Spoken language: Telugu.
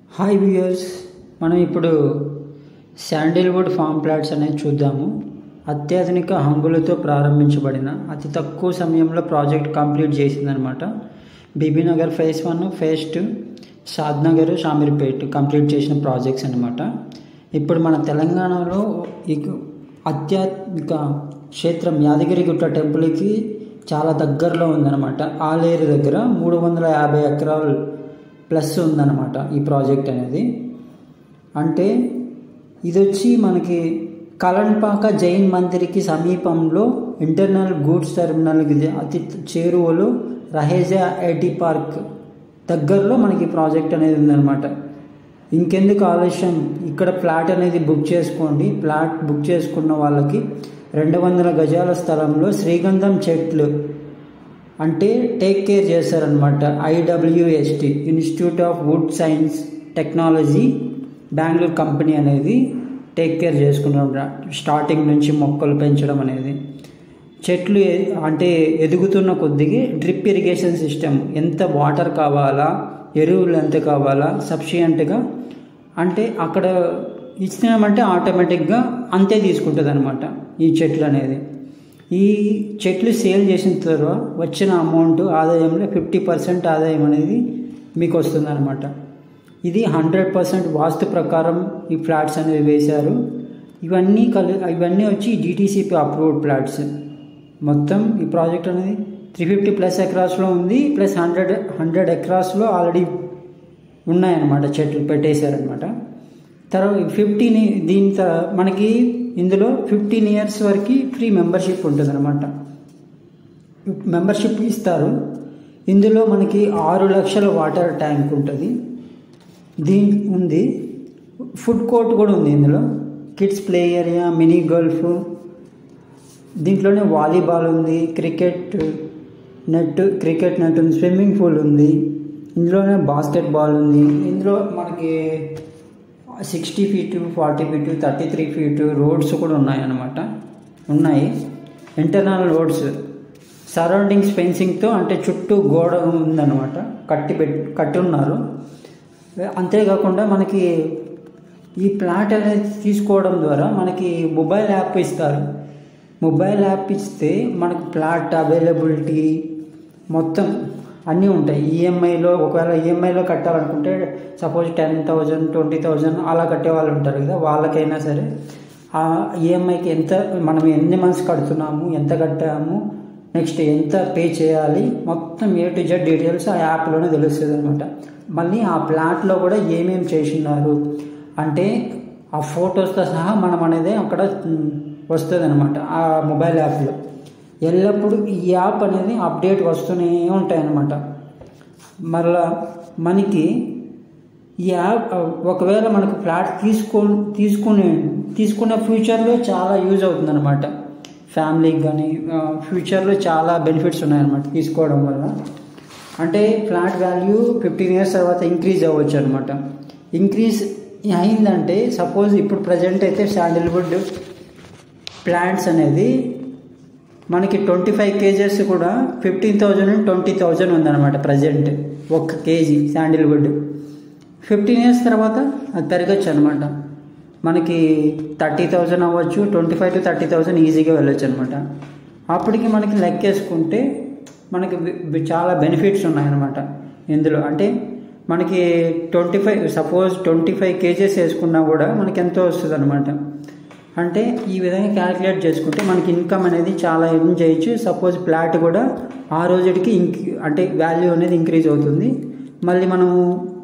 హాయ్ వ్యూయర్స్ మనం ఇప్పుడు శాండిల్వుడ్ ఫామ్ ప్లాట్స్ అనేది చూద్దాము అత్యాధునిక హంగులతో ప్రారంభించబడిన అతి తక్కువ సమయంలో ప్రాజెక్ట్ కంప్లీట్ చేసిందనమాట Bibinagar phase one phase two Shadnagar Shamirpet complete చేసిన ప్రాజెక్ట్స్ అనమాట ఇప్పుడు మన తెలంగాణలో ఈ ఆధ్యాత్మిక క్షేత్రం యాదగిరిగుట్ట టెంపుల్కి చాలా దగ్గరలో ఉందన్నమాట ఆలేరు దగ్గర మూడు వందల యాభై ఎకరాలు ప్లస్ ఉందన్నమాట ఈ ప్రాజెక్ట్ అనేది అంటే ఇది వచ్చి మనకి కలన్పాక జైన్ మందిర్కి సమీపంలో ఇంటర్నల్ గూడ్స్ టెర్మినల్కి అతి చేరువలో రహేజా ఐటీ పార్క్ దగ్గరలో మనకి ప్రాజెక్ట్ అనేది ఉందన్నమాట ఇంకెందుకు ఆలస్యం ఇక్కడ ఫ్లాట్ అనేది బుక్ చేసుకోండి ఫ్లాట్ బుక్ చేసుకున్న వాళ్ళకి రెండు వందల గజాల స్థలంలో శ్రీగంధం చెట్లు అంటే టేక్ కేర్ చేస్తారనమాట IWST institute of wood science technology Bengaluru company అనేది టేక్ కేర్ చేసుకుంటాం స్టార్టింగ్ నుంచి మొక్కలు పెంచడం అనేది చెట్లు అంటే ఎదుగుతున్న కొద్దిగా డ్రిప్ ఇరిగేషన్ సిస్టమ్ ఎంత వాటర్ కావాలా ఎరువులు ఎంత కావాలా సఫిషియంట్గా అంటే అక్కడ ఇచ్చినామంటే ఆటోమేటిక్గా అంతే తీసుకుంటుంది అనమాట ఈ చెట్లు అనేది ఈ చెట్లు సేల్ చేసిన తర్వాత వచ్చిన అమౌంట్ ఆదాయంలో ఫిఫ్టీ పర్సెంట్ ఆదాయం అనేది మీకు వస్తుంది అనమాట ఇది హండ్రెడ్ పర్సెంట్ వాస్తు ప్రకారం ఈ ఫ్లాట్స్ అనేవి వేశారు ఇవన్నీ కలి ఇవన్నీ వచ్చి డిటీసీపీ అప్రూవ్డ్ ఫ్లాట్స్ మొత్తం ఈ ప్రాజెక్ట్ అనేది త్రీ ఫిఫ్టీ ప్లస్ ఎకరాస్లో ఉంది ప్లస్ హండ్రెడ్ హండ్రెడ్ ఎకరాస్లో ఆల్రెడీ ఉన్నాయన్నమాట చెట్లు పెట్టేశారనమాట తర్వాత ఫిఫ్టీన్ దీని మనకి ఇందులో ఫిఫ్టీన్ ఇయర్స్ వరకు ఫ్రీ మెంబర్షిప్ ఉంటుంది అనమాట మెంబర్షిప్ ఇస్తారు ఇందులో మనకి ఆరు లక్షల వాటర్ ట్యాంక్ ఉంటుంది దీని ఉంది ఫుడ్ కోర్ట్ కూడా ఉంది ఇందులో kids play area mini golf దీంట్లోనే వాలీబాల్ ఉంది క్రికెట్ నెట్ క్రికెట్ నెట్ ఉంది స్విమ్మింగ్ పూల్ ఉంది ఇందులోనే బాస్కెట్ బాల్ ఉంది ఇందులో మనకి sixty feet forty feet thirty three feet roads కూడా ఉన్నాయన్నమాట ఉన్నాయి ఇంటర్నల్ రోడ్స్ సరౌండింగ్స్ ఫెన్సింగ్తో అంటే చుట్టూ గోడ ఉందన్నమాట కట్టి పెట్టి కట్టి ఉన్నారు అంతేకాకుండా మనకి ఈ ప్లాట్ అనేది తీసుకోవడం ద్వారా మనకి మొబైల్ యాప్ ఇస్తారు మొబైల్ యాప్ ఇస్తే మనకు ప్లాట్ అవైలబిలిటీ మొత్తం అన్నీ ఉంటాయి ఈఎంఐలో ఒకవేళ ఈఎంఐలో కట్టాలనుకుంటే suppose ten thousand twenty thousand అలా కట్టే వాళ్ళు ఉంటారు కదా వాళ్ళకైనా సరే ఆ ఈఎంఐకి ఎంత మనం ఎన్ని మంత్స్ కడుతున్నాము ఎంత కట్టాము నెక్స్ట్ ఎంత పే చేయాలి మొత్తం ఏ టు జెడ్ డీటెయిల్స్ ఆ యాప్లోనే తెలుస్తుంది అనమాట మళ్ళీ ఆ ప్లాట్లో కూడా ఏమేమి చేసినారు అంటే ఆ ఫొటోస్తో సహా మనం అనేది అక్కడ వస్తుంది అనమాట ఆ మొబైల్ యాప్లో ఎల్లప్పుడూ ఈ యాప్ అనేది అప్డేట్ వస్తూనే ఉంటాయన్నమాట మరలా మనకి ఈ యాప్ ఒకవేళ మనకు ఫ్లాట్ తీసుకో తీసుకునే తీసుకున్న ఫ్యూచర్లో చాలా యూజ్ అవుతుంది అనమాట ఫ్యామిలీకి కానీ ఫ్యూచర్లో చాలా బెనిఫిట్స్ ఉన్నాయన్నమాట తీసుకోవడం వల్ల అంటే ఫ్లాట్ వాల్యూ ఫిఫ్టీన్ ఇయర్స్ తర్వాత ఇంక్రీజ్ అవ్వచ్చు అనమాట ఇంక్రీజ్ అయిందంటే సపోజ్ ఇప్పుడు ప్రజెంట్ అయితే శాండిల్వుడ్ ప్లాంట్స్ అనేది మనకి ట్వంటీ ఫైవ్ కేజెస్ కూడా fifteen thousand and twenty thousand ఉందన్నమాట ప్రజెంట్ ఒక్క కేజీ శాండిల్వుడ్ ఫిఫ్టీన్ ఇయర్స్ తర్వాత అది పెరగచ్చు అనమాట మనకి థర్టీ థౌజండ్ అవ్వచ్చు twenty five to thirty thousand ఈజీగా వెళ్ళొచ్చు అనమాట అప్పటికి మనకి లెక్కేసుకుంటే మనకి చాలా బెనిఫిట్స్ ఉన్నాయన్నమాట ఇందులో అంటే మనకి twenty five suppose twenty five KGs వేసుకున్నా కూడా మనకి ఎంతో వస్తుంది అనమాట అంటే ఈ విధంగా క్యాలిక్యులేట్ చేసుకుంటే మనకి ఇన్కమ్ అనేది చాలా ఎర్న్ చేయొచ్చు సపోజ్ ప్లాట్ కూడా ఆ రోజుకి ఇంక్ అంటే వాల్యూ అనేది ఇంక్రీజ్ అవుతుంది మళ్ళీ మనము